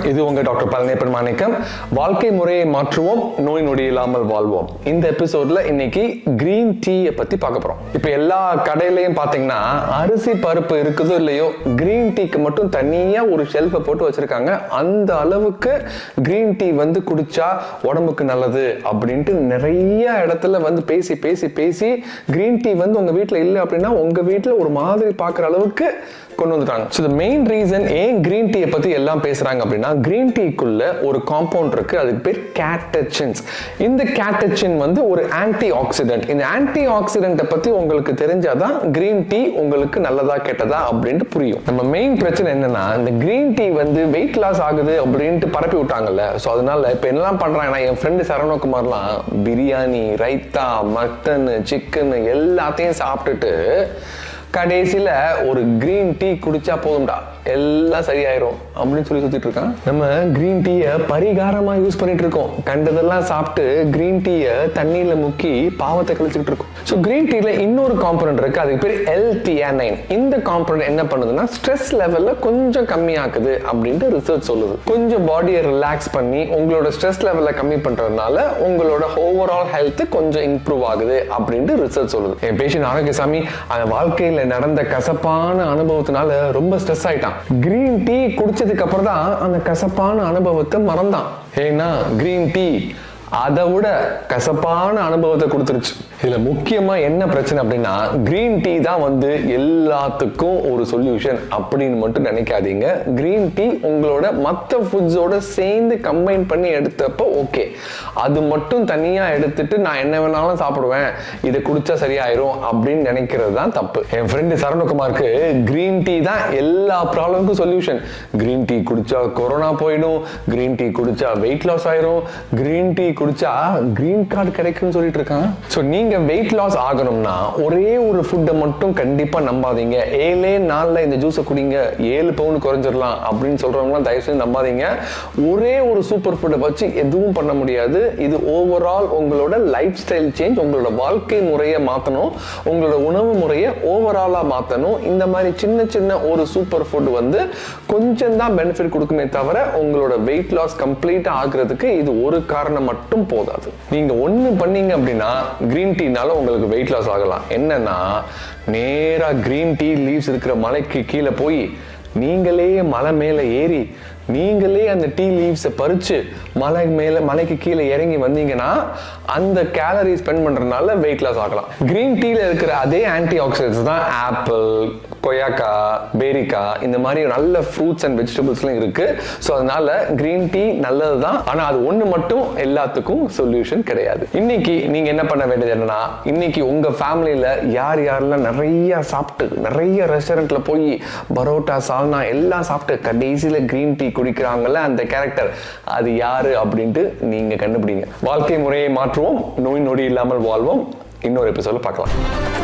இது உங்க டாக்டர் பழனியப்பன் மாணிக்கம் வாழ்க்கை முறையை மாற்றுவோம் நோய் நொடி இல்லாமல் வாழ்வோம் இந்த எபிசோட்ல இன்னைக்கு கிரீன் டீயை பத்தி பார்க்க போறோம் இப்போ எல்லா கடையிலையும் பாத்தீங்கன்னா அரிசி பருப்பு இருக்குதோ இல்லையோ கிரீன் டீக்கு மட்டும் தனியா ஒரு ஷெல்ஃபை போட்டு வச்சிருக்காங்க அந்த அளவுக்கு கிரீன் டீ வந்து குடிச்சா உடம்புக்கு நல்லது அப்படின்ட்டு நிறைய இடத்துல வந்து பேசி பேசி பேசி கிரீன் டீ வந்து உங்க வீட்டில் இல்லை அப்படின்னா உங்க வீட்டில் ஒரு மாதிரி பார்க்குற அளவுக்கு கொண்டு வந்துட்டாங்க ஸோ மெயின் ரீசன் ஏன் கிரீன் டீயை பற்றி எல்லாம் பேசுகிறாங்க அப்படின்னா கிரீன் டீக்குள்ள ஒரு காம்பவுண்ட் இருக்கு அதுக்கு பேர் கேட்டச்சின்ஸ் இந்த கேட்டச்சின் வந்து ஒரு ஆன்டி ஆக்சிடென்ட் இந்த ஆன்டி ஆக்சிடென்ட்டை பற்றி உங்களுக்கு தெரிஞ்சாதான் கிரீன் டீ உங்களுக்கு நல்லதா கெட்டதா அப்படின்ட்டு புரியும் நம்ம மெயின் பிரச்சனை என்னன்னா இந்த கிரீன் டீ வந்து வெயிட் லாஸ் ஆகுது அப்படின்ட்டு பரப்பி விட்டாங்கல்ல ஸோ அதனால இப்போ என்னெல்லாம் பண்ணுறாங்கன்னா என் ஃப்ரெண்டு சரவணகுமார்லாம் பிரியாணி ரைத்தா மட்டன் சிக்கன் எல்லாத்தையும் சாப்பிட்டுட்டு கடைசியில் ஒரு கிரீன் டீ குடிச்சா போதும்டா எல்லாம் சரியாயிரும் அப்படின்னு சொல்லி சுத்திட்டு இருக்கான் நம்ம கிரீன் டீயை பரிகாரமா யூஸ் பண்ணிட்டு இருக்கோம் கண்டதெல்லாம் சாப்பிட்டு கிரீன் டீயை தண்ணியில முக்கி பாவத்தை கழிச்சுக்கிட்டு இருக்கோம் ஸோ கிரீன் டீல இன்னொரு காம்பனண்ட் இருக்கு அதுக்கு பேர் எல்டிஆனைன் இந்த காம்பனண்ட் என்ன பண்ணுதுன்னா ஸ்ட்ரெஸ் லெவல்ல கொஞ்சம் கம்மியாக்குது அப்படின்ட்டு ரிசர்ச் சொல்லுது கொஞ்சம் பாடியை ரிலாக்ஸ் பண்ணி உங்களோட ஸ்ட்ரெஸ் லெவலை கம்மி பண்றதுனால உங்களோட ஓவரால் ஹெல்த் கொஞ்சம் இம்ப்ரூவ் ஆகுது அப்படின்ட்டு ரிசர்ச் சொல்லுது என் பேஷண்ட் ஆரோக்கியசாமி அந்த வாழ்க்கையில நடந்த கசப்பான அனுபவத்தினால ரொம்ப ஸ்ட்ரெஸ் ஆயிட்டான் கிரீன் டீ குடிச்சதுக்கு அப்புறம் தான் அந்த கசப்பான அனுபவத்தை மறந்தான் ஏன்னா கிரீன் டீ அதை விட கசப்பான அனுபவத்தை கொடுத்துருச்சு இதுல முக்கியமா என்ன பிரச்சனை அப்படின்னா கிரீன் டீ தான் வந்து எல்லாத்துக்கும் ஒரு சொல்யூஷன் அப்படின்னு மட்டும் நினைக்காதீங்க கிரீன் டீ உங்களோட மற்ற ஃபுட்ஸோட சேர்ந்து கம்பைன் பண்ணி எடுத்தப்போ ஓகே அது மட்டும் தனியா எடுத்துட்டு நான் என்ன வேணாலும் சாப்பிடுவேன் இதை குடிச்சா சரியாயிரும் அப்படின்னு நினைக்கிறது தான் தப்பு என் ஃப்ரெண்டு சரவணகுமாருக்கு கிரீன் டீ தான் எல்லா ப்ராப்ளமுக்கும் சொல்யூஷன் கிரீன் டீ குடிச்சா கொரோனா போயிடும் கிரீன் டீ குடிச்சா வெயிட் லாஸ் ஆயிரும் கிரீன் டீ குடிச்சா கிரீன் கார்டு கிடைக்கும்னு சொல்லிட்டு இருக்கான் ஸோ நீங்க வெயிட் லாஸ் ஆகணும்னா ஒரே ஒரு ஃபுட்டை மட்டும் கண்டிப்பா நம்பாதீங்க ஏழே நாள்ல இந்த ஜூஸை குடிங்க ஏழு பவுன் குறைஞ்சிடலாம் அப்படின்னு சொல்றவங்களாம் தயவு செஞ்சு நம்பாதீங்க ஒரே ஒரு சூப்பர் ஃபுட்டை வச்சு எதுவும் பண்ண முடியாது இது ஓவரால் உங்களோட லைஃப் ஸ்டைல் சேஞ்ச் உங்களோட வாழ்க்கை முறையை மாற்றணும் உங்களோட உணவு முறையை ஓவராலாக மாற்றணும் இந்த மாதிரி சின்ன சின்ன ஒரு சூப்பர் ஃபுட் வந்து கொஞ்சம் தான் பெனிஃபிட் கொடுக்குமே தவிர உங்களோட வெயிட் லாஸ் கம்ப்ளீட்டாக ஆகுறதுக்கு இது ஒரு காரணம் மட்டும் போதாது நீங்க ஒன்று பண்ணீங்க அப்படின்னா கிரீன் டீனால உங்களுக்கு வெயிட் லாஸ் ஆகலாம் என்னன்னா நேரா கிரீன் டீ லீவ்ஸ் இருக்கிற மலைக்கு கீழே போய் நீங்களே மலை மேலே ஏறி நீங்களே அந்த டீ லீவ்ஸை பறிச்சு மலை மேலே மலைக்கு கீழே இறங்கி வந்தீங்கன்னா அந்த கேலரி ஸ்பெண்ட் பண்ணுறதுனால வெயிட் லாஸ் ஆகலாம் கிரீன் டீல இருக்கிற அதே ஆன்டி ஆக்சிடென்ட்ஸ் தான் ஆப்பிள் கொய்யாக்கா பேரிக்கா இந்த மாதிரி நல்ல ஃப்ரூட்ஸ் அண்ட் வெஜிடபிள்ஸ்லாம் இருக்கு ஸோ அதனால கிரீன் டீ நல்லது தான் ஆனால் அது ஒன்று மட்டும் எல்லாத்துக்கும் சொல்யூஷன் கிடையாது இன்னைக்கு நீங்க என்ன பண்ண வேண்டியது என்னன்னா இன்னைக்கு உங்க ஃபேமிலியில யார் யாரெல்லாம் நிறைய சாப்பிட்டு நிறைய ரெஸ்டாரண்ட்ல போய் பரோட்டா சால்னா எல்லாம் சாப்பிட்டு கடைசியில கிரீன் டீ குடிக்கிறாங்கல்ல அந்த கேரக்டர் அது யாரு அப்படின்ட்டு நீங்க கண்டுபிடிங்க வாழ்க்கை முறையை மாற்றுவோம் நோய் நொடி இல்லாமல் வாழ்வோம் இன்னொரு எபிசோட பார்க்கலாம்